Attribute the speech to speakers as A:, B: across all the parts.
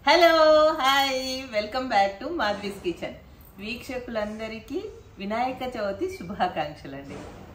A: Hello hi welcome back to Madhavi's kitchen వీక్షకులందరికీ వినాయక చవితి శుభాకాంక్షలు అండి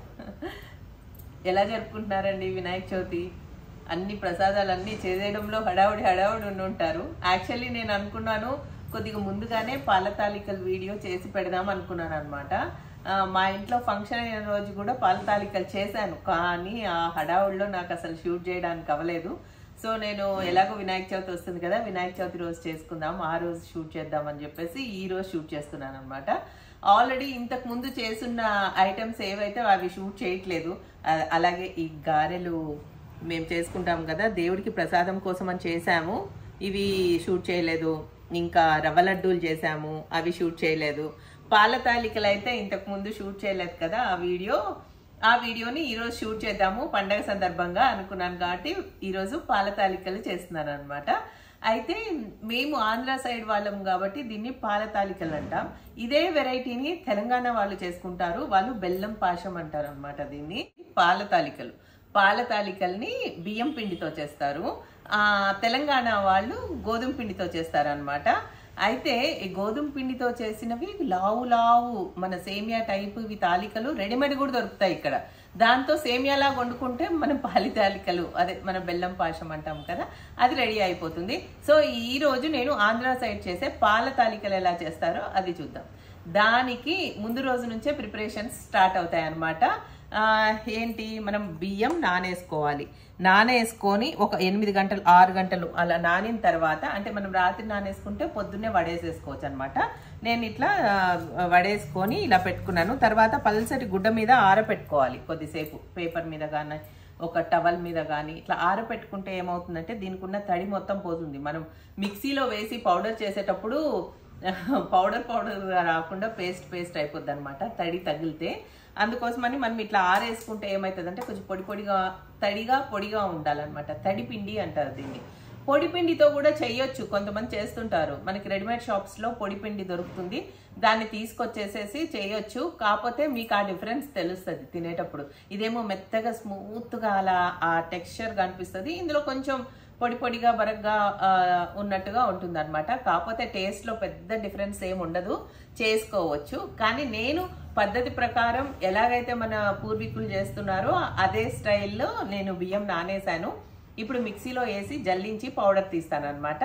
A: ఎలా జరుపుకుంటున్నారండి వినాయక చవితి అన్ని ప్రసాదాలు అన్ని చేసేయడంలో హడావుడి హడావుడి ఉండి ఉంటారు యాక్చువల్లీ నేను అనుకున్నాను కొద్దిగా ముందుగానే పాల తాలికల వీడియో చేసి పెడదాం అనుకున్నాను అనమాట మా ఇంట్లో ఫంక్షన్ అయిన రోజు కూడా పాల తాలికలు చేశాను కానీ ఆ హడావుడిలో నాకు అసలు షూట్ చేయడానికి అవ్వలేదు సో నేను ఎలాగో వినాయక చవితి వస్తుంది కదా వినాయక చవితి రోజు చేసుకుందాం ఆ రోజు షూట్ చేద్దాం అని చెప్పేసి ఈ రోజు షూట్ చేస్తున్నాను అనమాట ఆల్రెడీ ఇంతకు ముందు చేసున్న ఐటమ్స్ ఏవైతే అవి షూట్ చేయట్లేదు అ- అలాగే ఈ గారెలు మేము చేసుకుంటాం కదా దేవుడికి ప్రసాదం కోసం అని చేసాము ఇవి షూట్ చేయలేదు ఇంకా రవ్వ లడ్డూలు చేసాము అవి షూట్ చేయలేదు పాల తాలికలు అయితే ఇంతకు ముందు షూట్ చేయలేదు కదా ఆ వీడియో ఆ వీడియోని ఈరోజు షూట్ చేద్దాము పండగ సందర్భంగా అనుకున్నాను కాబట్టి ఈరోజు పాల తాలికలు చేస్తున్నాను అనమాట అయితే మేము ఆంధ్ర సైడ్ వాళ్ళం కాబట్టి దీన్ని పాల తాలికలు అంటాం ఇదే వెరైటీని తెలంగాణ వాళ్ళు చేసుకుంటారు వాళ్ళు బెల్లం పాశం అంటారు అనమాట దీన్ని పాల తాలికలు పాల తాలికల్ని బియ్యం పిండితో చేస్తారు ఆ తెలంగాణ వాళ్ళు గోధుమ పిండితో చేస్తారు అనమాట అయితే ఈ గోధుమ పిండితో చేసినవి లావు లావు మన సేమియా టైప్ ఇవి తాలికలు రెడీమేడ్ కూడా దొరుకుతాయి ఇక్కడ దాంతో సేమియాలా వండుకుంటే మనం పాలి తాలికలు అదే మన బెల్లం పాశం అంటాం కదా అది రెడీ అయిపోతుంది సో ఈ రోజు నేను ఆంధ్ర సైడ్ చేసే పాల తాలికలు ఎలా చేస్తారో అది చూద్దాం దానికి ముందు రోజు నుంచే ప్రిపరేషన్స్ స్టార్ట్ అవుతాయి అన్నమాట ఆ, ఏంటి మనం బియ్యం నానేసుకోవాలి నానేసుకొని ఒక ఎనిమిది గంటలు ఆరు గంటలు అలా నానిన తర్వాత అంటే మనం రాత్రి నానేసుకుంటే పొద్దున్నే వడేసేసుకోవచ్చు అనమాట నేను ఇట్లా ఆ, వడేసుకొని ఇలా పెట్టుకున్నాను తర్వాత పల్సటి గుడ్డ మీద ఆరపెట్టుకోవాలి కొద్దిసేపు పేపర్ మీద కానీ ఒక టవల్ మీద కానీ ఇట్లా ఆరపెట్టుకుంటే ఏమవుతుందంటే దీనికి ఉన్న తడి మొత్తం పోతుంది మనం మిక్సీలో వేసి పౌడర్ చేసేటప్పుడు పౌడర్ పౌడర్ రాకుండా పేస్ట్ పేస్ట్ అయిపోద్ది అనమాట తడి తగిలితే అందుకోసమని మనం ఇట్లా ఆరేసుకుంటే ఏమవుతుందంటే కొంచెం పొడి పొడిగా తడిగా పొడిగా ఉండాలన్నమాట తడి పిండి అంటారు దీన్ని పొడి పిండితో కూడా చెయ్యొచ్చు కొంతమంది చేస్తుంటారు మనకి రెడీమేడ్ షాప్స్ లో పొడి పిండి దొరుకుతుంది దాన్ని తీసుకొచ్చేసేసి చేయొచ్చు కాకపోతే మీకు ఆ డిఫరెన్స్ తెలుస్తుంది తినేటప్పుడు ఇదేమో మెత్తగా స్మూత్ గా అలా ఆ టెక్స్చర్ కనిపిస్తుంది ఇందులో కొంచెం పొడి పొడిగా బరగ్గా ఆ, ఉన్నట్టుగా ఉంటుంది అనమాట కాకపోతే టేస్ట్ లో పెద్ద డిఫరెన్స్ ఏమి ఉండదు చేసుకోవచ్చు కానీ నేను పద్ధతి ప్రకారం ఎలాగైతే మన పూర్వీకులు చేస్తున్నారో అదే స్టైల్లో నేను బియ్యం నానేసాను ఇప్పుడు మిక్సీలో వేసి జల్లించి పౌడర్ తీస్తాను అనమాట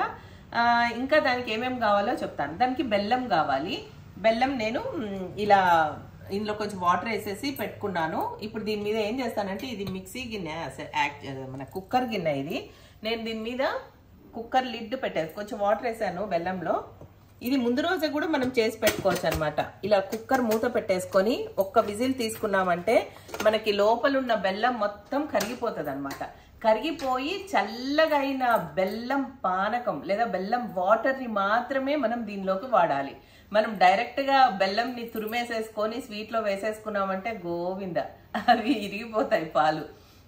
A: ఇంకా దానికి ఏమేమి కావాలో చెప్తాను దానికి బెల్లం కావాలి బెల్లం నేను మ్, ఇలా ఇందులో కొంచెం వాటర్ వేసేసి పెట్టుకున్నాను ఇప్పుడు దీని మీద ఏం చేస్తానంటే ఇది మిక్సీ గిన్నె అసలు యాక్ట్ మన కుక్కర్ గిన్నె ఇది నేను దీని మీద కుక్కర్ లిడ్ పెట్టాను కొంచెం వాటర్ వేసాను బెల్లంలో ఇది ముందు రోజే కూడా మనం చేసి పెట్టుకోవచ్చు అనమాట ఇలా కుక్కర్ మూత పెట్టేసుకొని ఒక్క విజిల్ తీసుకున్నామంటే మనకి లోపల ఉన్న బెల్లం మొత్తం కరిగిపోతుంది అనమాట కరిగిపోయి చల్లగా అయిన బెల్లం పానకం లేదా బెల్లం వాటర్ని మాత్రమే మనం దీనిలోకి వాడాలి మనం డైరెక్ట్ గా బెల్లంని తురిమేసేసుకొని స్వీట్ లో వేసేసుకున్నామంటే గోవింద అవి ఇరిగిపోతాయి పాలు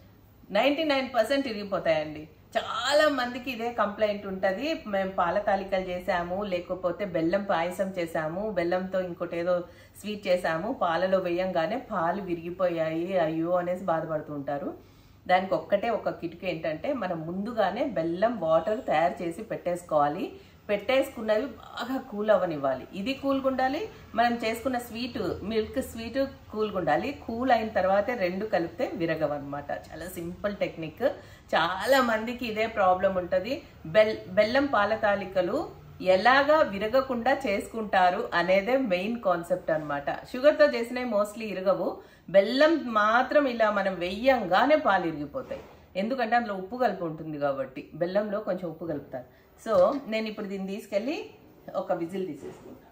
A: నైంటీ నైన్ పర్సెంట్ ఇరిగిపోతాయండి చాలా మందికి ఇదే కంప్లైంట్ ఉంటుంది మేము పాల తాలికలు చేసాము లేకపోతే బెల్లం పాయసం చేసాము బెల్లంతో ఇంకోటి ఏదో స్వీట్ చేసాము పాలలో వేయంగానే పాలు విరిగిపోయాయి అయ్యో అనేసి బాధపడుతూ ఉంటారు దానికి ఒక్కటే ఒక కిటుకు ఏంటంటే మనం ముందుగానే బెల్లం వాటర్ తయారు చేసి పెట్టేసుకోవాలి పెట్టేసుకున్నవి బాగా కూల్ అవ్వనివ్వాలి ఇది కూల్గా ఉండాలి మనం చేసుకున్న స్వీట్ మిల్క్ స్వీట్ కూల్గా ఉండాలి కూల్ అయిన తర్వాతే రెండు కలిపితే విరగవన్నమాట చాలా సింపుల్ టెక్నిక్ చాలా మందికి ఇదే ప్రాబ్లం ఉంటుంది బెల్ బెల్లం పాల తాలికలు ఎలాగా విరగకుండా చేసుకుంటారు అనేదే మెయిన్ కాన్సెప్ట్ అనమాట షుగర్తో చేసినవి మోస్ట్లీ ఇరగవు బెల్లం మాత్రం ఇలా మనం వెయ్యంగానే పాలు ఇరిగిపోతాయి ఎందుకంటే అందులో ఉప్పు కలిపి ఉంటుంది కాబట్టి బెల్లంలో కొంచెం ఉప్పు కలుపుతారు సో నేను ఇప్పుడు దీన్ని తీసుకెళ్ళి ఒక విజిల్ తీసేసుకుంటా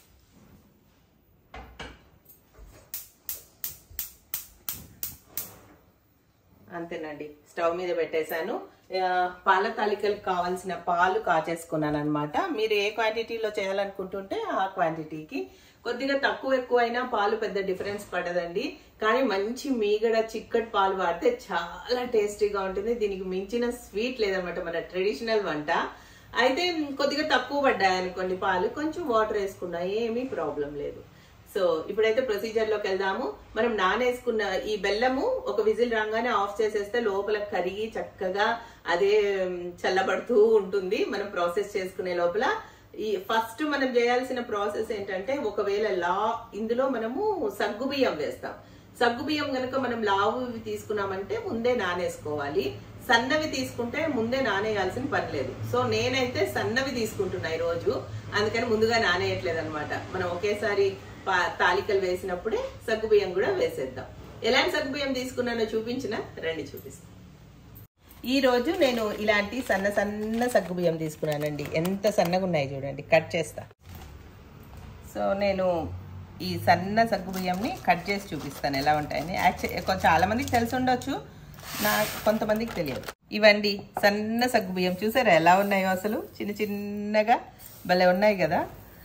A: అంతేనండి స్టవ్ మీద పెట్టేశాను ఆ, పాల తాలికలకు కావాల్సిన పాలు కాచేసుకున్నాను అనమాట మీరు ఏ క్వాంటిటీలో చేయాలనుకుంటుంటే ఆ క్వాంటిటీకి కొద్దిగా తక్కువ ఎక్కువ అయినా పాలు పెద్ద డిఫరెన్స్ పడదండి కానీ మంచి మీగడ చిక్కటి పాలు వాడితే చాలా టేస్టీగా ఉంటుంది దీనికి మించిన స్వీట్ లేదన్నమాట మన ట్రెడిషనల్ వంట అయితే కొద్దిగా తక్కువ పడ్డాయి అనుకోండి పాలు కొంచెం వాటర్ వేసుకున్నా ఏమీ ప్రాబ్లం లేదు సో ఇప్పుడైతే ప్రొసీజర్ లోకి వెళ్దాము మనం నానేసుకున్న ఈ బెల్లము ఒక విజిల్ రాగానే ఆఫ్ చేసేస్తే లోపల కరిగి చక్కగా అదే ఉమ్, చల్లబడుతూ ఉంటుంది మనం ప్రాసెస్ చేసుకునే లోపల ఈ ఫస్ట్ మనం చేయాల్సిన ప్రాసెస్ ఏంటంటే ఒకవేళ లా ఇందులో మనము సగ్గు బియ్యం వేస్తాం సగ్గు బియ్యం గనుక మనం లావు తీసుకున్నామంటే ముందే నానేసుకోవాలి సన్నవి తీసుకుంటే ముందే నానేయాల్సిన పని లేదు సో నేనైతే సన్నవి తీసుకుంటున్నా ఈ రోజు అందుకని ముందుగా నానేయట్లేదు అనమాట మనం ఒకేసారి పా- తాలికలు వేసినప్పుడే సగ్గు బియ్యం కూడా వేసేద్దాం ఎలాంటి సగ్గు బియ్యం తీసుకున్నానో చూపించిన రండి చూపిస్తాను ఈ రోజు నేను ఇలాంటి సన్న సన్న సగ్గు బియ్యం తీసుకున్నానండి ఎంత సన్నగా ఉన్నాయి చూడండి కట్ చేస్తా సో నేను ఈ సన్న సగ్గు బియ్యంని కట్ చేసి చూపిస్తాను ఎలా ఉంటాయని యాక్చువల్ కొంచెం చాలా మందికి తెలిసి ఉండొచ్చు నా కొంతమందికి తెలియదు ఇవండి సన్న సగ్గు బియ్యం చూసారా ఎలా ఉన్నాయో అసలు చిన్న చిన్నగా భలే ఉన్నాయి కదా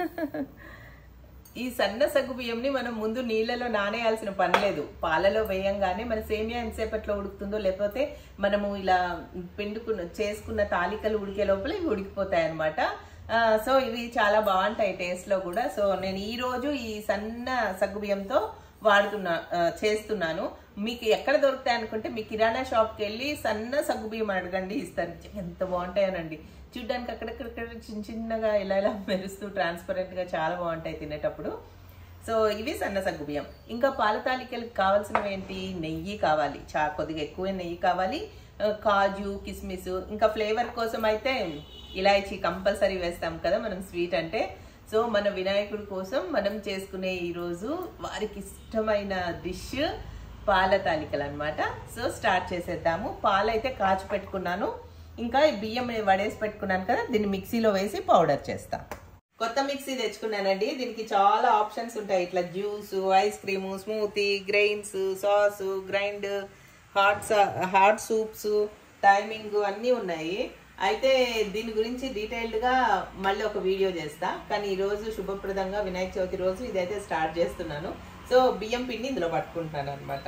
A: ఈ సన్న సగ్గు బియ్యంని మనం ముందు నీళ్ళలో నానేయాల్సిన పని లేదు పాలలో వేయంగానే మన సేమియా ఎంతసేపట్లో ఉడుకుతుందో లేకపోతే మనము ఇలా పిండుకున్న చేసుకున్న తాలికలు ఉడికే లోపల ఇవి ఉడికిపోతాయి అనమాట సో ఇవి చాలా బాగుంటాయి టేస్ట్ లో కూడా సో నేను ఈ రోజు ఈ సన్న సగ్గు బియ్యంతో వాడుతున్నా ఆ, చేస్తున్నాను మీకు ఎక్కడ దొరుకుతాయి అనుకుంటే మీ కిరాణా షాప్కి వెళ్ళి సన్న సగ్గు బియ్యం అని అడగండి ఇస్తారు ఎంత బాగుంటాయనండి చూడ్డానికి అక్కడక్కడక్కడ చిన్న చిన్నగా ఇలా ఇలా మెరుస్తూ ట్రాన్స్పరెంట్ గా చాలా బాగుంటాయి తినేటప్పుడు సో ఇవి సన్న సగ్గు బియ్యం ఇంకా పాల తాలికలకు కావాల్సినవి ఏంటి నెయ్యి కావాలి చా కొద్దిగా ఎక్కువ నెయ్యి కావాలి ఆ, కాజు కిస్మిస్ ఇంకా ఫ్లేవర్ కోసం అయితే ఇలాయచీ కంపల్సరీ వేస్తాం కదా మనం స్వీట్ అంటే సో మన వినాయకుడి కోసం మనం చేసుకునే ఈరోజు వారికి ఇష్టమైన డిష్ పాల తాలికలు అనమాట సో స్టార్ట్ చేసేద్దాము పాలు అయితే కాచి పెట్టుకున్నాను ఇంకా ఈ బియ్యం వడేసి పెట్టుకున్నాను కదా దీన్ని మిక్సీలో వేసి పౌడర్ చేస్తా కొత్త మిక్సీ తెచ్చుకున్నానండి దీనికి చాలా ఆప్షన్స్ ఉంటాయి ఇట్లా juice ice cream smoothie grains sauce grind hot hot soups timing అన్నీ ఉన్నాయి అయితే దీని గురించి డీటెయిల్డ్ గా మళ్ళీ ఒక వీడియో చేస్తా కానీ ఈ రోజు శుభప్రదంగా వినాయక చవితి రోజు ఇదైతే స్టార్ట్ చేస్తున్నాను సో బియ్యం పిండి ఇందులో పట్టుకుంటున్నాను అనమాట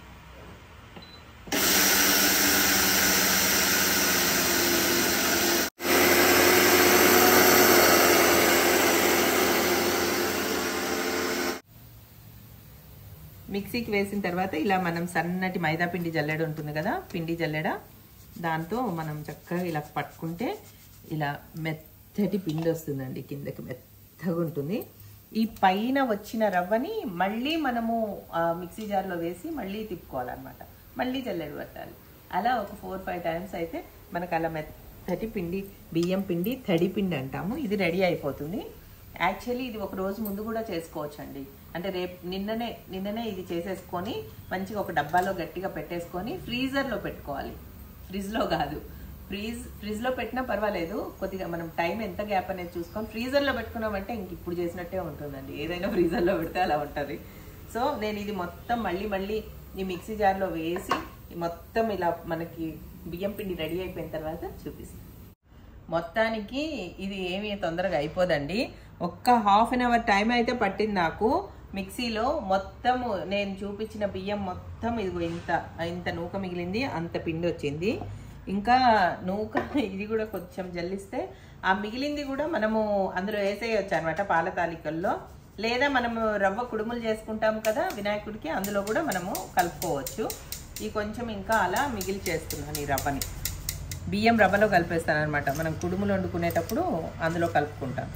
A: మిక్సీకి వేసిన తర్వాత ఇలా మనం సన్నటి మైదా పిండి జల్లెడ ఉంటుంది కదా పిండి జల్లెడ దాంతో మనం చక్కగా ఇలా పట్టుకుంటే ఇలా మెత్తటి పిండి వస్తుందండి కిందకి మెత్తగా ఉంటుంది ఈ పైన వచ్చిన రవ్వని మళ్ళీ మనము ఆ మిక్సీ జార్లో వేసి మళ్ళీ తిప్పుకోవాలన్నమాట మళ్ళీ జల్లెడ పట్టాలి అలా ఒక ఫోర్ ఫైవ్ టైమ్స్ అయితే మనకు అలా మెత్తటి పిండి బియ్యం పిండి తడి పిండి అంటాము ఇది రెడీ అయిపోతుంది యాక్చువల్లీ ఇది ఒక రోజు ముందు కూడా చేసుకోవచ్చు అండి అంటే రేపు నిన్ననే నిన్ననే ఇది చేసేసుకొని మంచిగా ఒక డబ్బాలో గట్టిగా పెట్టేసుకొని ఫ్రీజర్లో పెట్టుకోవాలి ఫ్రిడ్జ్లో కాదు ఫ్రీజ్ ఫ్రిడ్జ్లో పెట్టినా పర్వాలేదు కొద్దిగా మనం టైం ఎంత గ్యాప్ అనేది చూసుకొని ఫ్రీజర్లో పెట్టుకున్నామంటే ఇంక ఇప్పుడు చేసినట్టే ఉంటుందండి ఏదైనా ఫ్రీజర్లో పెడితే అలా ఉంటుంది సో నేను ఇది మొత్తం మళ్ళీ మళ్ళీ ఈ మిక్సీ జార్లో వేసి ఈ మొత్తం ఇలా మనకి బియ్యం పిండి రెడీ అయిపోయిన తర్వాత చూపిస్తాను మొత్తానికి ఇది ఏమీ తొందరగా అయిపోదండి ఒక్క హాఫ్ అన్ అవర్ టైం అయితే పట్టింది నాకు మిక్సీలో మొత్తము నేను చూపించిన బియ్యం మొత్తం ఇదిగో ఇంత ఇంత నూక మిగిలింది అంత పిండి వచ్చింది ఇంకా నూక ఇది కూడా కొంచెం జల్లిస్తే ఆ మిగిలింది కూడా మనము అందులో వేసేయచ్చు అనమాట పాల తాలికల్లో లేదా మనము రవ్వ కుడుములు చేసుకుంటాం కదా వినాయకుడికి అందులో కూడా మనము కలుపుకోవచ్చు ఈ కొంచెం ఇంకా అలా మిగిలి చేస్తున్నాను ఈ రవ్వని బియ్యం రవ్వలో కలిపేస్తాను అనమాట మనం కుడుములు వండుకునేటప్పుడు అందులో కలుపుకుంటాం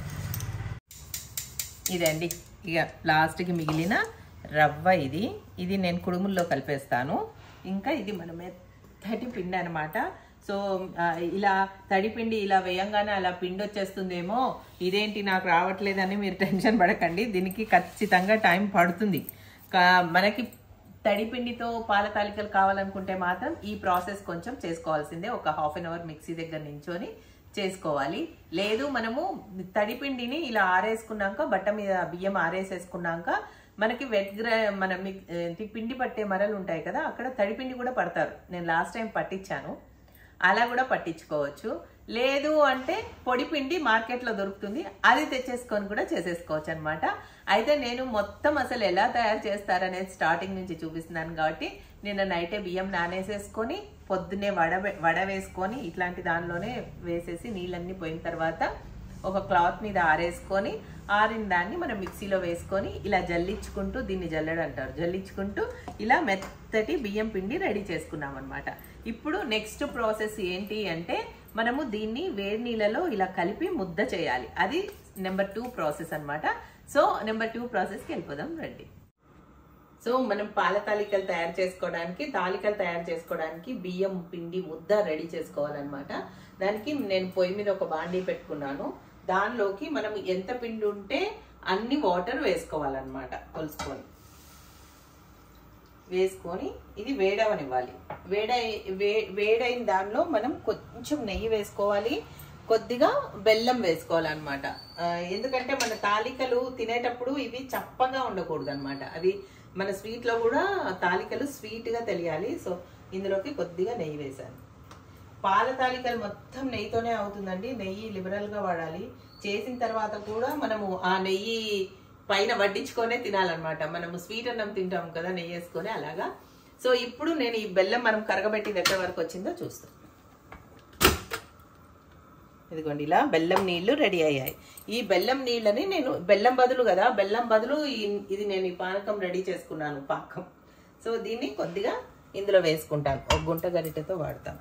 A: ఇదండి ఇక లాస్ట్కి మిగిలిన రవ్వ ఇది ఇది నేను కుడుముల్లో కలిపేస్తాను ఇంకా ఇది మన మెత్తటి పిండి అనమాట సో ఆ, ఇలా తడి పిండి ఇలా వేయంగానే అలా పిండి వచ్చేస్తుందేమో ఇదేంటి నాకు రావట్లేదని మీరు టెన్షన్ పడకండి దీనికి ఖచ్చితంగా టైం పడుతుంది కా- మనకి తడి పిండితో పాల తాలికలు కావాలనుకుంటే మాత్రం ఈ ప్రాసెస్ కొంచెం చేసుకోవాల్సిందే ఒక హాఫ్ అన్ అవర్ మిక్సీ దగ్గర నించొని చేసుకోవాలి లేదు మనము తడి పిండిని ఇలా ఆరేసుకున్నాక బట్ట మీద బియ్యం ఆరేసేసుకున్నాక మనకి వెట్ గ్రా మన మిక్- ఏంటి పిండి పట్టే మరలు ఉంటాయి కదా అక్కడ తడి పిండి కూడా పడతారు నేను లాస్ట్ టైం పట్టించాను అలా కూడా పట్టించుకోవచ్చు లేదు అంటే పొడి పిండి మార్కెట్లో దొరుకుతుంది అది తెచ్చేసుకొని కూడా చేసేసుకోవచ్చు అనమాట అయితే నేను మొత్తం అసలు ఎలా తయారు చేస్తారనేది స్టార్టింగ్ నుంచి చూపిస్తున్నాను కాబట్టి నిన్న నైటే బియ్యం నానేసేసుకొని పొద్దున్నే వడ వడ వేసుకొని ఇట్లాంటి దానిలోనే వేసేసి నీళ్ళన్నీ పోయిన తర్వాత ఒక క్లాత్ మీద ఆరేసుకొని ఆరిన దాన్ని మనం మిక్సీలో వేసుకొని ఇలా జల్లించుకుంటూ దీన్ని జల్లెడ అంటారు జల్లించుకుంటూ ఇలా మెత్తటి బియ్యం పిండి రెడీ చేసుకున్నాం అనమాట ఇప్పుడు నెక్స్ట్ ప్రాసెస్ ఏంటి అంటే మనము దీన్ని వేడి నీళ్ళలో ఇలా కలిపి ముద్ద చేయాలి అది నెంబర్ టూ ప్రాసెస్ అన్నమాట సో నెంబర్ టూ ప్రాసెస్కి వెళ్ళిపోదాం రండి సో మనం పాల తాలికలు తయారు చేసుకోవడానికి తాలికలు తయారు చేసుకోవడానికి బియ్యం పిండి ముద్ద రెడీ చేసుకోవాలన్నమాట దానికి నేను పొయ్యి మీద ఒక బాండీ పెట్టుకున్నాను దానిలోకి మనం ఎంత పిండి ఉంటే అన్ని వాటర్ వేసుకోవాలన్నమాట కొలుసుకొని వేసుకొని ఇది వేడవనివ్వాలి వేడై వే వేడైన దానిలో మనం కొంచెం నెయ్యి వేసుకోవాలి కొద్దిగా బెల్లం వేసుకోవాలన్నమాట ఆ, ఎందుకంటే మన తాలికలు తినేటప్పుడు ఇవి చప్పగా ఉండకూడదు అనమాట అది మన స్వీట్ లో కూడా తాలికలు స్వీట్ గా తెలియాలి సో ఇందులోకి కొద్దిగా నెయ్యి వేశాను పాల తాలికలు మొత్తం నెయ్యితోనే అవుతుందండి నెయ్యి లిబరల్ గా వాడాలి చేసిన తర్వాత కూడా మనము ఆ నెయ్యి పైన వడ్డించుకొనే తినాలన్నమాట మనము స్వీట్ అన్నం తింటాం కదా నెయ్యి వేసుకొని అలాగా సో ఇప్పుడు నేను ఈ బెల్లం మనం కరగబెట్టింది ఎక్కడి వరకు వచ్చిందో చూస్తాం ఇదిగోండి ఇలా బెల్లం నీళ్లు రెడీ అయ్యాయి ఈ బెల్లం నీళ్ళని నేను బెల్లం బదులు కదా బెల్లం బదులు ఈ- ఇది నేను ఈ పానకం రెడీ చేసుకున్నాను పాకం సో దీన్ని కొద్దిగా ఇందులో వేసుకుంటాను ఒక గుంట గరిటెతో వాడతాను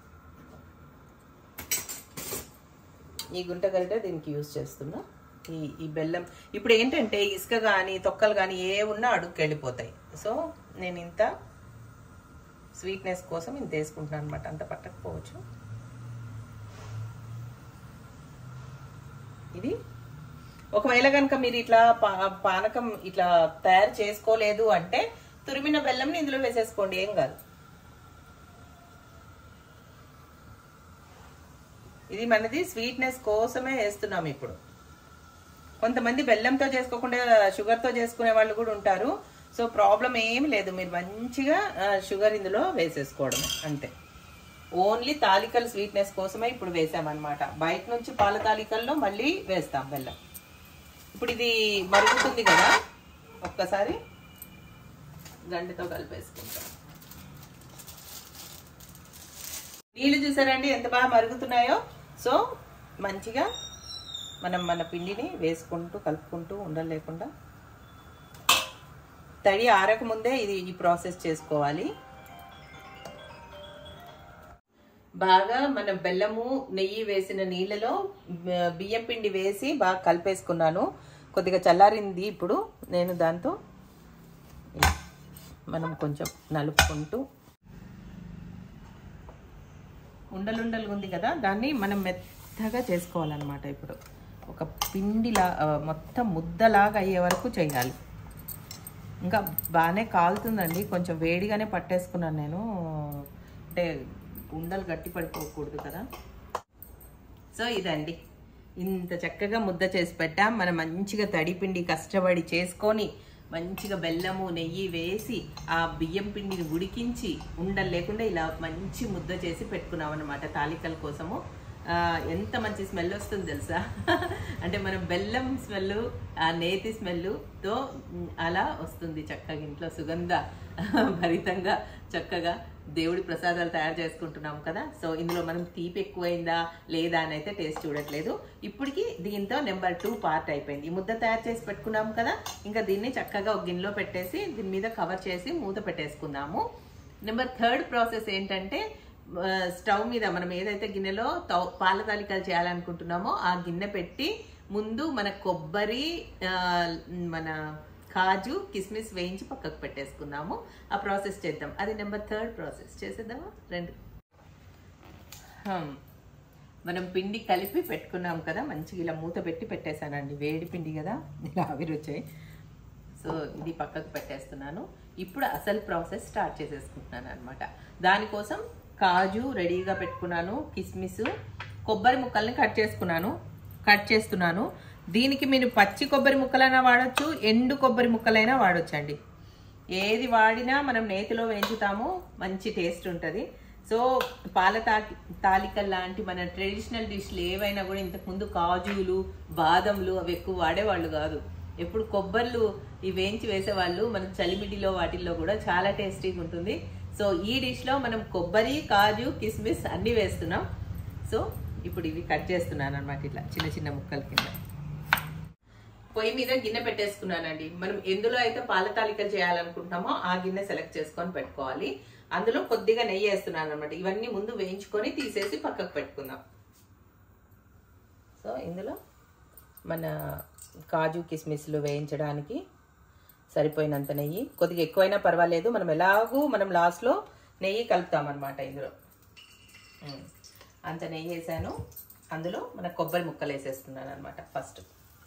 A: ఈ గుంట గరిటె దీనికి యూజ్ చేస్తున్నా ఈ ఈ బెల్లం ఇప్పుడు ఏంటంటే ఇసుక కానీ తొక్కలు కానీ ఏ ఉన్నా అడుగుకి వెళ్ళిపోతాయి సో నేను ఇంత స్వీట్నెస్ కోసం ఇంత వేసుకుంటున్నాను అనమాట అంత పట్టకపోవచ్చు ఇది ఒకవేళ కనుక మీరు ఇట్లా పా- పానకం ఇట్లా తయారు చేసుకోలేదు అంటే తురిమిన బెల్లంని ఇందులో వేసేసుకోండి ఏం కాదు ఇది మనది స్వీట్నెస్ కోసమే వేస్తున్నాం ఇప్పుడు కొంతమంది బెల్లంతో చేసుకోకుండా షుగర్తో చేసుకునే వాళ్ళు కూడా ఉంటారు సో ప్రాబ్లం ఏమి లేదు మీరు మంచిగా ఆ, షుగర్ ఇందులో వేసేసుకోవడమే అంతే ఓన్లీ తాలికల స్వీట్నెస్ కోసమే ఇప్పుడు వేసామన్నమాట బయట నుంచి పాల తాలికల్లో మళ్ళీ వేస్తాం బెల్లం ఇప్పుడు ఇది మరుగుతుంది కదా ఒక్కసారి గండితో కలిపేసుకుంటాం నీళ్ళు చూసారండి ఎంత బాగా మరుగుతున్నాయో సో మంచిగా మనం మన పిండిని వేసుకుంటూ కలుపుకుంటూ ఉండలు లేకుండా తడి ఆరక ముందే ఇది ఈ ప్రాసెస్ చేసుకోవాలి బాగా మన బెల్లము నెయ్యి వేసిన నీళ్ళలో బ- బియ్యం పిండి వేసి బాగా కలిపేసుకున్నాను కొద్దిగా చల్లారింది ఇప్పుడు నేను దాంతో ఇలా మనం కొంచెం నలుపుకుంటూ ఉండలుండలుగా ఉంది కదా దాన్ని మనం మెత్తగా చేసుకోవాలన్నమాట ఇప్పుడు ఒక పిండిలా ఆ, మొత్తం ముద్దలాగా అయ్యే వరకు చేయాలి ఇంకా బాగానే కాలుతుందండి కొంచెం వేడిగానే పట్టేసుకున్నాను నేను అంటే ఉండలు గట్టి పడిపోకూడదు కదా సో ఇదండి ఇంత చక్కగా ముద్ద చేసి పెట్టాం మనం మంచిగా తడిపిండి కష్టపడి చేసుకొని మంచిగా బెల్లము నెయ్యి వేసి ఆ బియ్యం పిండిని ఉడికించి ఉండలు లేకుండా ఇలా మంచి ముద్ద చేసి పెట్టుకున్నాం అనమాట తాలికల కోసము ఆ, ఎంత మంచి స్మెల్ వస్తుంది తెలుసా అంటే మనం బెల్లం స్మెల్ ఆ నేతి స్మెల్తో అలా వస్తుంది చక్కగా ఇంట్లో సుగంధ భరితంగా చక్కగా దేవుడి ప్రసాదాలు తయారు చేసుకుంటున్నాం కదా సో ఇందులో మనం తీపి ఎక్కువైందా లేదా అని అయితే టేస్ట్ చూడట్లేదు ఇప్పటికి దీంతో నెంబర్ టూ పార్ట్ అయిపోయింది ఈ ముద్ద తయారు చేసి పెట్టుకున్నాం కదా ఇంకా దీన్ని చక్కగా ఒక గిన్నెలో పెట్టేసి దీని మీద కవర్ చేసి మూత పెట్టేసుకుందాము నెంబర్ థర్డ్ ప్రాసెస్ ఏంటంటే ఆ, స్టవ్ మీద మనం ఏదైతే గిన్నెలో తౌ- పాల తాలికలు చేయాలనుకుంటున్నామో ఆ గిన్నె పెట్టి ముందు మన కొబ్బరి ఆ, మన కాజు కిస్మిస్ వేయించి పక్కకు పెట్టేసుకున్నాము ఆ ప్రాసెస్ చేద్దాం అది నెంబర్ థర్డ్ ప్రాసెస్ చేసేద్దామా రండి హమ్. మనం పిండి కలిపి పెట్టుకున్నాం కదా మంచిగా ఇలా మూత పెట్టి పెట్టేశానండి వేడి పిండి కదా ఇలా ఆవిరి వచ్చాయి సో ఇది పక్కకు పెట్టేస్తున్నాను ఇప్పుడు అసలు ప్రాసెస్ స్టార్ట్ చేసేసుకుంటున్నాను అనమాట దానికోసం కాజు రెడీగా పెట్టుకున్నాను కిస్మిస్ కొబ్బరి ముక్కల్ని కట్ చేసుకున్నాను కట్ చేస్తున్నాను దీనికి మీరు పచ్చి కొబ్బరి ముక్కలైనా వాడచ్చు ఎండు కొబ్బరి ముక్కలైనా వాడొచ్చండి ఏది వాడినా మనం నేతిలో వేయించుతాము మంచి టేస్ట్ ఉంటుంది సో పాల తాకి తాలికల్ లాంటి మన ట్రెడిషనల్ డిష్లు ఏవైనా కూడా ఇంతకుముందు కాజులు బాదంలు అవి ఎక్కువ వాడేవాళ్ళు కాదు ఎప్పుడు కొబ్బర్లు ఈ వేయించి వేసేవాళ్ళు మన చలిమిడిలో వాటిల్లో కూడా చాలా టేస్టీగా ఉంటుంది సో ఈ డిష్లో మనం కొబ్బరి కాజు కిస్మిస్ అన్నీ వేస్తున్నాం సో ఇప్పుడు ఇవి కట్ చేస్తున్నాను అనమాట ఇట్లా చిన్న చిన్న ముక్కల కింద పొయ్యి మీద గిన్నె పెట్టేసుకున్నానండి మనం ఎందులో అయితే పాల తాలికలు చేయాలనుకుంటున్నామో ఆ గిన్నె సెలెక్ట్ చేసుకొని పెట్టుకోవాలి అందులో కొద్దిగా నెయ్యి వేస్తున్నాను అనమాట ఇవన్నీ ముందు వేయించుకొని తీసేసి పక్కకు పెట్టుకుందాం సో ఇందులో మన కాజు కిస్మిస్లు వేయించడానికి సరిపోయినంత నెయ్యి కొద్దిగా ఎక్కువైనా పర్వాలేదు మనం ఎలాగూ మనం లాస్ట్లో నెయ్యి కలుపుతామన్నమాట ఇందులో ఉమ్. అంత నెయ్యి వేసాను అందులో మన కొబ్బరి ముక్కలు వేసేస్తున్నాను అనమాట ఫస్ట్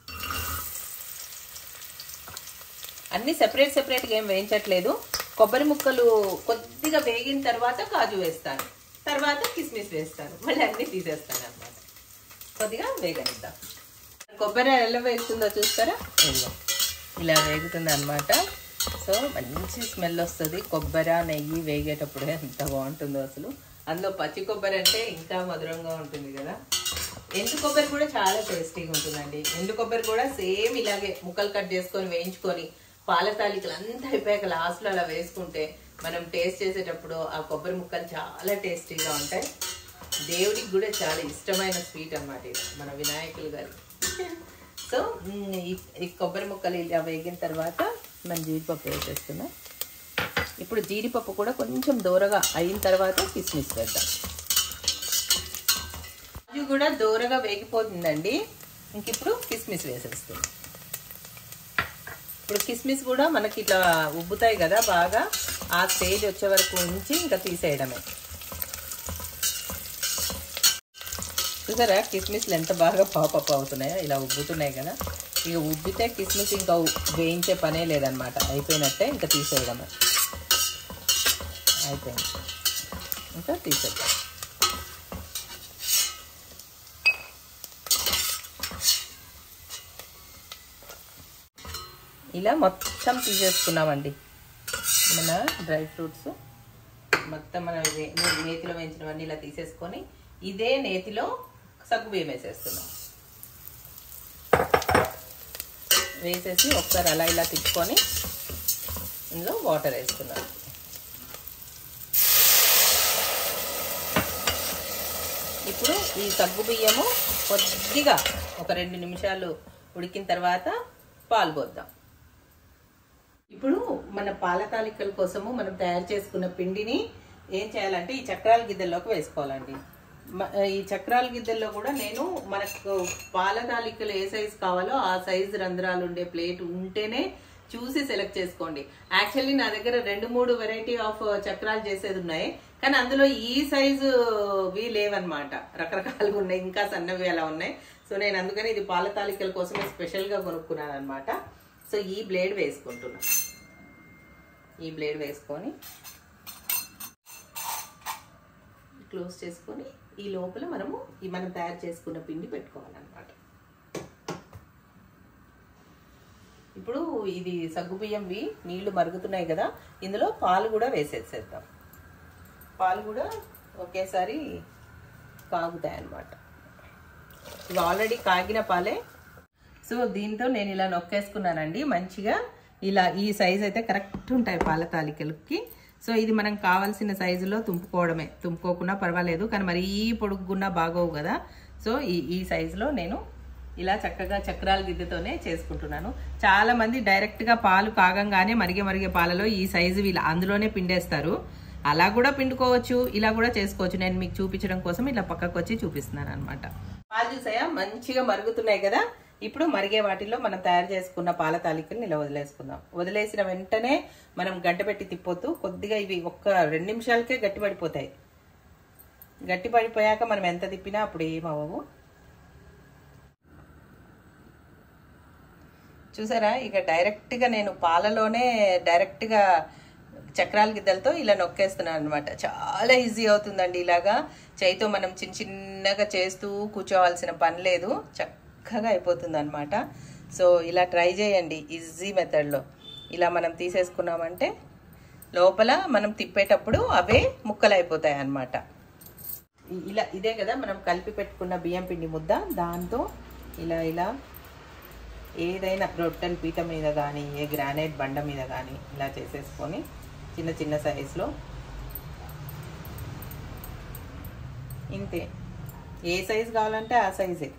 A: అన్ని సెపరేట్ సెపరేట్గా ఏం వేయించట్లేదు కొబ్బరి ముక్కలు కొద్దిగా వేగిన తర్వాత కాజు వేస్తాను తర్వాత కిస్మిస్ వేస్తాను మళ్ళీ అన్ని తీసేస్తాను అనమాట కొద్దిగా వేగనిద్దాం కొబ్బరి ఎలా వేగుతుందో చూస్తారా ఇదిగో. ఇలా వేగుతుంది అనమాట సో మంచి స్మెల్ వస్తుంది కొబ్బరి నెయ్యి వేగేటప్పుడే ఎంత బాగుంటుందో అసలు అందులో పచ్చి కొబ్బరి అంటే ఇంకా మధురంగా ఉంటుంది కదా ఎండు కొబ్బరి కూడా చాలా టేస్టీగా ఉంటుందండి ఎండు కొబ్బరి కూడా సేమ్ ఇలాగే ముక్కలు కట్ చేసుకొని వేయించుకొని పాల తాలికలు అంతా అయిపోయాక లాస్ట్లో అలా వేసుకుంటే మనం టేస్ట్ చేసేటప్పుడు ఆ కొబ్బరి ముక్కలు చాలా టేస్టీగా ఉంటాయి దేవుడికి కూడా చాలా ఇష్టమైన స్వీట్ అన్నమాట ఇది మన వినాయకులు గారి సో మ్, ఈ- ఈ కొబ్బరి ముక్కలు ఇలా వేగిన తర్వాత మనం జీడిపప్పు వేసేస్తున్నాం ఇప్పుడు జీడిపప్పు కూడా కొంచెం దూరగా అయిన తర్వాత కిస్మిస్ వేద్దాం ఇది కూడా దూరగా వేగిపోతుందండి ఇంక ఇప్పుడు కిస్మిస్ వేసేస్తుంది ఇప్పుడు కిస్మిస్ కూడా మనకి ఇట్లా ఉబ్బుతాయి కదా బాగా ఆ స్టేజ్ వచ్చే వరకు ఉంచి ఇంకా తీసేయడమే చూసారా కిస్మిస్లు ఎంత బాగా పాపప్ అవుతున్నాయో ఇలా ఉబ్బుతున్నాయి కదా ఇక ఉబ్బితే కిస్మిస్ ఇంకా ఉ- వేయించే పనే లేదనమాట అయిపోయినట్టే ఇంకా తీసేయడమే అయిపోయింది ఇంకా తీసేద్దాం ఇలా మొత్తం తీసేసుకున్నామండి మన డ్రై ఫ్రూట్స్ మొత్తం మనం ఇదే- నే- నేతిలో వేయించినవన్నీ ఇలా తీసేసుకొని ఇదే నేతిలో సగ్గు బియ్యం వేసేస్తున్నాం వేసేసి ఒకసారి అలా ఇలా తిప్పుకొని ఇందులో వాటర్ వేసుకున్నాం ఇప్పుడు ఈ సగ్గు బియ్యము కొద్దిగా ఒక రెండు నిమిషాలు ఉడికిన తర్వాత పాలు పోద్దాం ఇప్పుడు మన పాల తాలికల కోసము మనం తయారు చేసుకున్న పిండిని ఏం చేయాలంటే ఈ చక్రాల గిద్దెల్లోకి వేసుకోవాలండి మ- ఈ చక్రాల గిద్దెల్లో కూడా నేను మనకు పాల తాలికలు ఏ సైజ్ కావాలో ఆ సైజ్ రంధ్రాలు ఉండే ప్లేట్ ఉంటేనే చూసి సెలెక్ట్ చేసుకోండి యాక్చువల్లీ నా దగ్గర రెండు మూడు వెరైటీ ఆఫ్ చక్రాలు చేసేది ఉన్నాయి కానీ అందులో ఈ సైజు వి లేవన్నమాట రకరకాలుగా ఉన్నాయి ఇంకా సన్నవి అలా ఉన్నాయి సో నేను అందుకని ఇది పాల తాలికల కోసమే స్పెషల్ గా కొనుక్కున్నాను అనమాట సో ఈ బ్లేడ్ వేసుకుంటున్నా ఈ బ్లేడ్ వేసుకొని క్లోజ్ చేసుకొని ఈ లోపల మనము ఈ మనం తయారు చేసుకున్న పిండి పెట్టుకోవాలన్నమాట ఇప్పుడు ఇది సగ్గుబియ్యంవి నీళ్లు మరుగుతున్నాయి కదా ఇందులో పాలు కూడా వేసేసేద్దాం పాలు కూడా ఒకేసారి కాగుతాయి అన్నమాట ఇవి ఆల్రెడీ కాగిన పాలే సో దీంతో నేను ఇలా నొక్కేసుకున్నానండి మంచిగా ఇలా ఈ సైజ్ అయితే కరెక్ట్ ఉంటాయి పాల తాలికలకి సో ఇది మనం కావాల్సిన సైజులో తుంపుకోవడమే తుంపుకోకుండా పర్వాలేదు కానీ మరీ పొడుగున్నా బాగోవు కదా సో ఈ ఈ సైజులో నేను ఇలా చక్కగా చక్రాల గిద్దెతోనే చేసుకుంటున్నాను చాలా మంది డైరెక్ట్ గా పాలు కాగంగానే మరిగే మరిగే పాలలో ఈ సైజు వీళ్ళు అందులోనే పిండేస్తారు అలా కూడా పిండుకోవచ్చు ఇలా కూడా చేసుకోవచ్చు నేను మీకు చూపించడం కోసం ఇలా పక్కకు వచ్చి చూపిస్తున్నాను అనమాట పాలు చూసాయా మంచిగా మరుగుతున్నాయి కదా ఇప్పుడు మరిగే వాటిల్లో మనం తయారు చేసుకున్న పాల తాలికల్ని ఇలా వదిలేసుకుందాం వదిలేసిన వెంటనే మనం గంట పెట్టి తిప్పొద్దు కొద్దిగా ఇవి ఒక్క రెండు నిమిషాలకే గట్టి పడిపోతాయి గట్టి పడిపోయాక మనం ఎంత తిప్పినా అప్పుడు ఏమవ్వవు చూసారా ఇక డైరెక్ట్గా నేను పాలలోనే డైరెక్ట్గా చక్రాల గిద్దలతో ఇలా నొక్కేస్తున్నాను అనమాట చాలా ఈజీ అవుతుందండి ఇలాగా చేయితో మనం చిన్న చిన్నగా చేస్తూ కూర్చోవాల్సిన పని లేదు చక్కగా అయిపోతుంది అనమాట సో ఇలా ట్రై చేయండి ఈజీ మెథడ్లో ఇలా మనం తీసేసుకున్నామంటే లోపల మనం తిప్పేటప్పుడు అవే ముక్కలు అయిపోతాయి అన్నమాట ఇ- ఇలా ఇదే కదా మనం కలిపి పెట్టుకున్న బియ్యం పిండి ముద్ద దాంతో ఇలా ఇలా ఏదైనా రొట్టెల పీట మీద కానీ ఏ గ్రానైట్ బండ మీద కానీ ఇలా చేసేసుకొని చిన్న చిన్న సైజులో ఇంతే ఏ సైజు కావాలంటే ఆ సైజే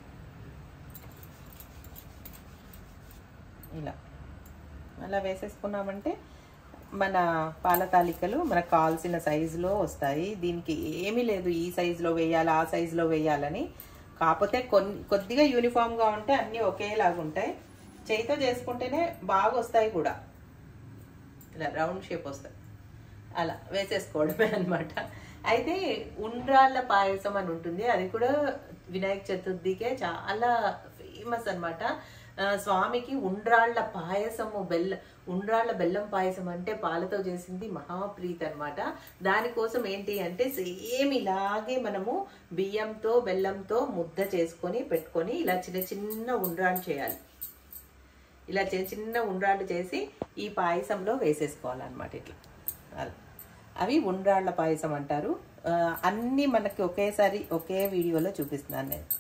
A: ఇలా అలా వేసేసుకున్నామంటే మన పాల తాలికలు మనకు కావాల్సిన సైజులో వస్తాయి దీనికి ఏమీ లేదు ఈ సైజులో వేయాలి ఆ సైజులో వేయాలని కాకపోతే కొన్ని కొద్దిగా యూనిఫామ్గా ఉంటే అన్నీ ఒకేలాగా ఉంటాయి చేయితో చేసుకుంటేనే బాగా వస్తాయి కూడా ఇలా రౌండ్ షేప్ వస్తాయి అలా వేసేసుకోవడమే అన్నమాట అయితే ఉండ్రాళ్ళ పాయసం అని ఉంటుంది అది కూడా వినాయక చతుర్థికే చాలా ఫేమస్ అన్నమాట ఆ, స్వామికి ఉండ్రాళ్ళ పాయసము బెల్ల ఉండ్రాళ్ళ బెల్లం పాయసం అంటే పాలతో చేసింది మహాప్రీతి అన్నమాట దానికోసం ఏంటి అంటే సేమ్ ఇలాగే మనము బియ్యంతో బెల్లంతో ముద్ద చేసుకొని పెట్టుకొని ఇలా చిన్న చిన్న ఉండ్రాళ్ళు చేయాలి ఇలా చిన్న చిన్న ఉండ్రాళ్ళు చేసి ఈ పాయసంలో వేసేసుకోవాలన్నమాట ఇట్లా అలా. అవి ఉండ్రాళ్ళ పాయసం అంటారు ఆ, అన్నీ మనకి ఒకేసారి ఒకే వీడియోలో చూపిస్తున్నాను నేను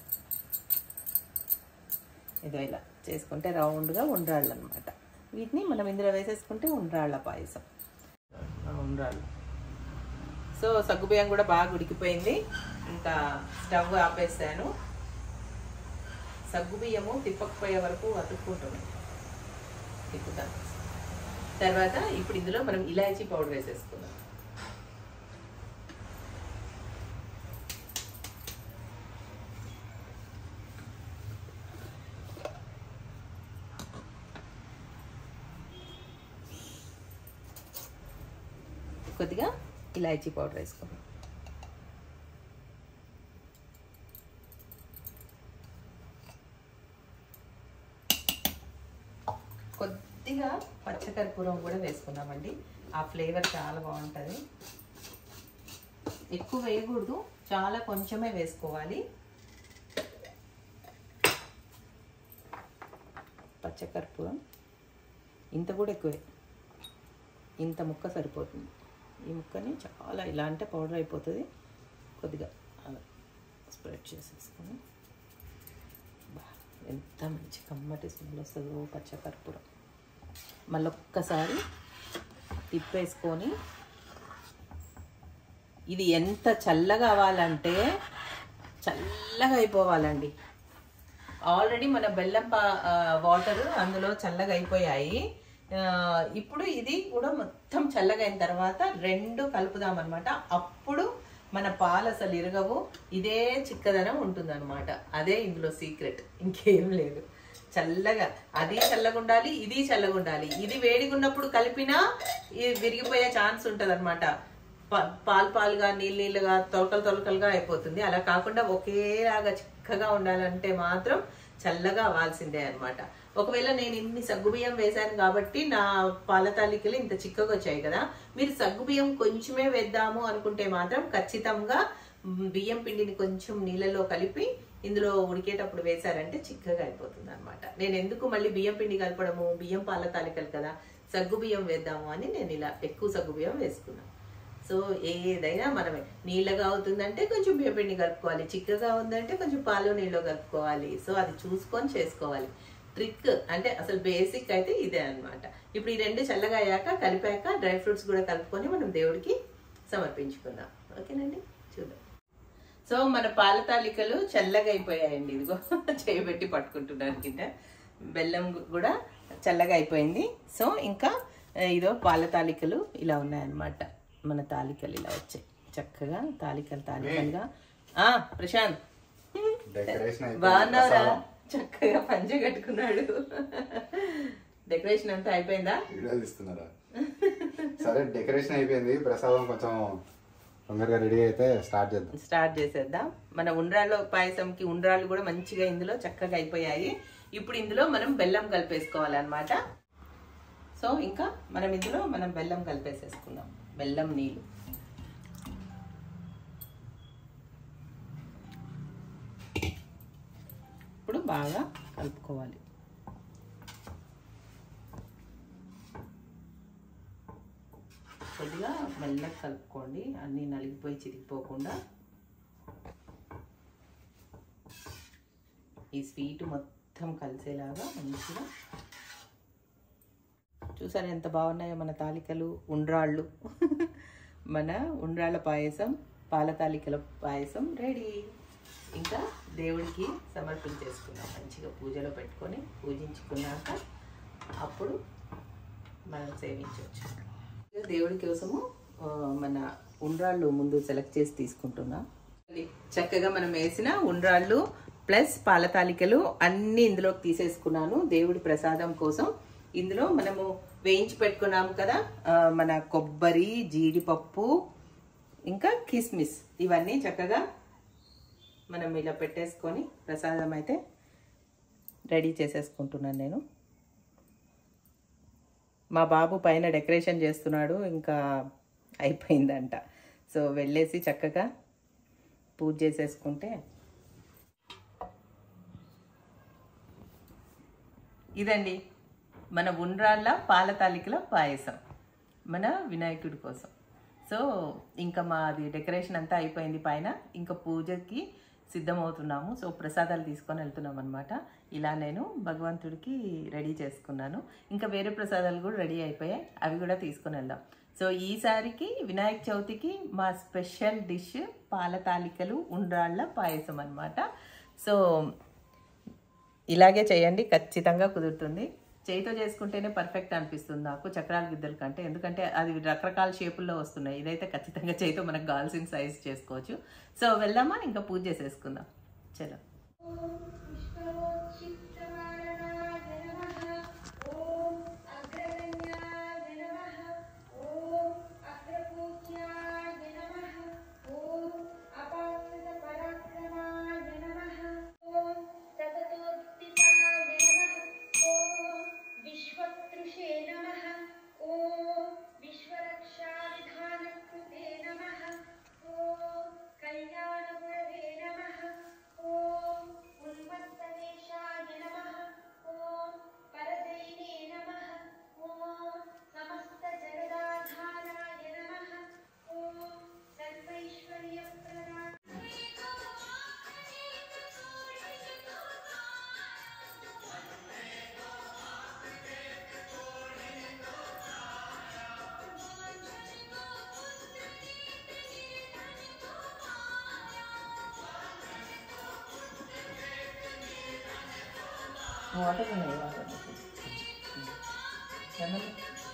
A: ఇదో ఇలా చేసుకుంటే రౌండ్గా ఉండ్రాళ్ళు అనమాట వీటిని మనం ఇందులో వేసేసుకుంటే ఉండ్రాళ్ళ పాయసం ఆ, ఉండ్రాళ్ళు సో సగ్గుబియ్యం కూడా బాగా ఉడికిపోయింది ఇంకా స్టవ్ ఆపేసాను సగ్గుబియ్యము తిప్పకపోయే వరకు అతుక్కుంటుంది తిప్పుతాను తర్వాత ఇప్పుడు ఇందులో మనం ఇలాచీ పౌడర్ వేసేసుకుందాం కొద్దిగా ఇలాచీ పౌడర్ వేసుకుందాం కొద్దిగా పచ్చకర్పూరం కూడా వేసుకుందామండి ఆ ఫ్లేవర్ చాలా బాగుంటుంది ఎక్కువ వేయకూడదు చాలా కొంచెమే వేసుకోవాలి పచ్చకర్పూరం ఇంత కూడా ఎక్కువే ఇంత ముక్క సరిపోతుంది ఈ ముక్కని చాలా ఇలా అంటే పౌడర్ అయిపోతుంది కొద్దిగా అలా స్ప్రెడ్ చేసేసుకొని బా, ఎంత మంచి కమ్మటి స్మెల్ వస్తుందో పచ్చకర్పూరం మళ్ళీ ఒక్కసారి తిప్పేసుకొని ఇది ఎంత చల్లగా అవ్వాలంటే చల్లగా అయిపోవాలండి ఆల్రెడీ మన బెల్లం పా వాటర్ అందులో చల్లగా అయిపోయాయి ఆ, ఇప్పుడు ఇది కూడా మొత్తం చల్లగా అయిన తర్వాత రెండు కలుపుదాం అనమాట అప్పుడు మన పాలు అసలు ఇరగవు ఇదే చిక్కదనం ఉంటుందన్నమాట అదే ఇందులో సీక్రెట్ ఇంకేం లేదు చల్లగా అది చల్లగా ఉండాలి ఇది చల్లగా ఉండాలి ఇది వేడిగా ఉన్నప్పుడు కలిపినా ఇది విరిగిపోయే ఛాన్స్ ఉంటుంది అనమాట పాలు పాలుగా నీళ్ళు నీళ్ళుగా తొలకలు తొలకలుగా అయిపోతుంది అలా కాకుండా ఒకేలాగా చిక్కగా ఉండాలంటే మాత్రం చల్లగా అవ్వాల్సిందే అన్నమాట ఒకవేళ నేను ఇన్ని సగ్గుబియ్యం వేశాను కాబట్టి నా పాల తాలికలు ఇంత చిక్కగా వచ్చాయి కదా మీరు సగ్గుబియ్యం కొంచెమే వేద్దాము అనుకుంటే మాత్రం ఖచ్చితంగా మ్, బియ్యం పిండిని కొంచెం నీళ్ళలో కలిపి ఇందులో ఉడికేటప్పుడు వేశారంటే చిక్కగా అయిపోతుంది అనమాట నేను ఎందుకు మళ్ళీ బియ్యం పిండి కలపడము బియ్యం పాల తాలికలు కదా సగ్గు బియ్యం వేద్దాము అని నేను ఇలా ఎక్కువ సగ్గు బియ్యం వేసుకున్నాను సో ఏదైనా మనమే నీళ్ళగా అవుతుందంటే కొంచెం బియ్యం పిండి కలుపుకోవాలి చిక్కగా ఉందంటే కొంచెం పాలు నీళ్ళు కలుపుకోవాలి సో అది చూసుకొని చేసుకోవాలి ట్రిక్ అంటే అసలు బేసిక్ అయితే ఇదే అన్నమాట ఇప్పుడు ఈ రెండు చల్లగా అయ్యాక కలిపాక డ్రై ఫ్రూట్స్ కూడా కలుపుకొని మనం దేవుడికి సమర్పించుకుందాం ఓకేనండి చూద్దాం సో మన పాల తాలికలు చల్లగా అయిపోయాయండి ఇదిగో చేయబెట్టి పట్టుకుంటున్నాను కింద బెల్లం గు- కూడా చల్లగా అయిపోయింది సో ఇంకా ఆ, ఇదో పాల తాలికలు ఇలా ఉన్నాయన్నమాట మన తాలికలు ఇలా వచ్చాయి చక్కగా తాలికలు తాలికలుగా ఆ ప్రశాంత్
B: డెకరేషన్ అయిపోయింది.
A: బాగున్నావురా
B: ప్రసాదం.
A: చక్కగా పంచ కట్టుకున్నాడు డెకరేషన్ అంతా అయిపోయిందా
B: వీడియో తీస్తున్నారా సరే డెకరేషన్ అయిపోయింది ప్రసాదం కొంచెం తొందరగా రెడీ అయితే స్టార్ట్ చేద్దాం
A: స్టార్ట్ చేసేద్దాం మన ఉండ్రాళ్ళ పాయసంకి ఉండ్రాళ్ళు కూడా మంచిగా ఇందులో చక్కగా అయిపోయాయి ఇప్పుడు ఇందులో మనం బెల్లం కలిపేసుకోవాలన్నమాట సో ఇంకా మనం ఇందులో మనం బెల్లం కలిపేసేసుకుందాం బెల్లం నీళ్ళు ఇప్పుడు బాగా కలుపుకోవాలి కొద్దిగా మెల్లగా కలుపుకోండి అన్నీ నలిగిపోయి చిరిగిపోకుండా ఈ స్వీట్ మొత్తం కలిసేలాగా మంచిగా చూసారు ఎంత బాగున్నాయో మన తాలికలు ఉండ్రాళ్ళు మన ఉండ్రాళ్ళ పాయసం పాల తాలికల పాయసం రెడీ ఇంకా దేవుడికి సమర్పించేసుకున్నాం మంచిగా పూజలో పెట్టుకొని పూజించుకున్నాక అప్పుడు మనం సేవించవచ్చు దేవుడి కోసము ఆ, మన ఉండ్రాళ్ళు ముందు సెలెక్ట్ చేసి తీసుకుంటున్నాం చక్కగా మనం వేసిన ఉండ్రాళ్ళు ప్లస్ పాల తాలికలు అన్ని ఇందులోకి తీసేసుకున్నాను దేవుడి ప్రసాదం కోసం ఇందులో మనము వేయించి పెట్టుకున్నాం కదా ఆ, మన కొబ్బరి జీడిపప్పు ఇంకా కిస్మిస్ ఇవన్నీ చక్కగా మనం ఇలా పెట్టేసుకొని ప్రసాదం అయితే రెడీ చేసేసుకుంటున్నాను నేను మా బాబు పైన డెకరేషన్ చేస్తున్నాడు ఇంకా అయిపోయిందంట సో వెళ్ళేసి చక్కగా పూజ చేసేసుకుంటే ఇదండి మన ఉండ్రాళ్ళ పాల తాలికల పాయసం మన వినాయకుడి కోసం సో ఇంకా మాది డెకరేషన్ అంతా అయిపోయింది పైన ఇంకా పూజకి సిద్ధమవుతున్నాము సో ప్రసాదాలు తీసుకొని వెళ్తున్నాం అనమాట ఇలా నేను భగవంతుడికి రెడీ చేసుకున్నాను ఇంకా వేరే ప్రసాదాలు కూడా రెడీ అయిపోయాయి అవి కూడా తీసుకొని వెళ్దాం సో ఈసారికి వినాయక చవితికి మా స్పెషల్ డిష్ పాల తాలికలు ఉండ్రాళ్ళ పాయసం అన్నమాట సో ఇలాగే చేయండి ఖచ్చితంగా కుదురుతుంది చేయితో చేసుకుంటేనే పర్ఫెక్ట్ అనిపిస్తుంది నాకు చక్రాల గిద్దల కంటే ఎందుకంటే అది రకరకాల షేపుల్లో వస్తున్నాయి ఇదైతే ఖచ్చితంగా చేయితో మనకు కావాల్సిన సైజ్ చేసుకోవచ్చు సో వెళ్దామా ఇంకా పూజ చేసేసుకుందాం చలో
C: विश्वतृषे नमः ॐ विश्वरक्षाविधानकृते नमः ॐ कल्याणगुरवे नमः ॐ उन्मत्तदेशाय नमः ॐ परदैने नमः ॐ समस्तजगदाधाराय नमः ॐ सर्वैश्वर्यप्रदा
A: వాటర్ ఉన్నాయి వాటర్ ఏమన్నా?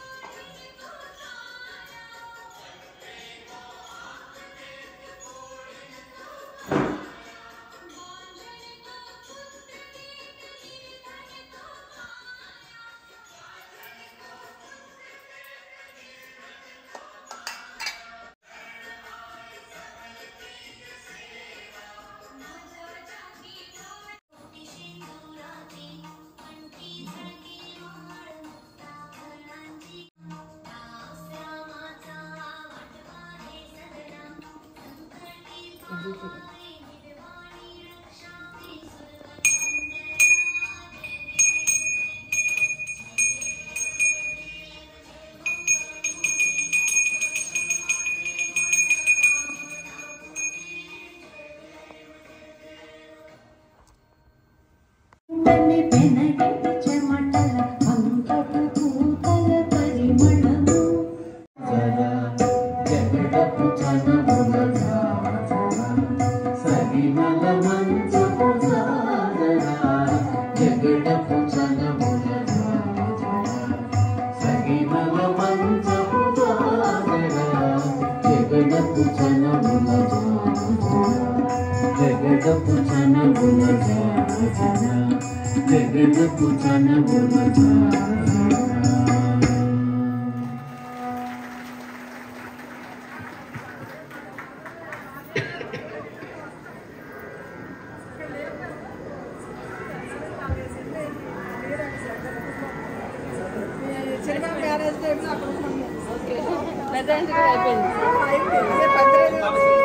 D: తని పెనగటి చెమటల అంతపు పూతల పరిమళము
E: జరా జగడపు చనముల జాజరా సరిమల మంచపు జాజరా జగడపు చనముల జాజరా సరిమల మంచపు జాజరా జగడపు చనముల జాజరా జగడపు చనముల జాజరా జగడపు చనముల జాజరా
F: సినిమా మ్యారేజ్ టైంలో అక్కడ ఉన్నాము ప్రజెంట్ అయిపోయింది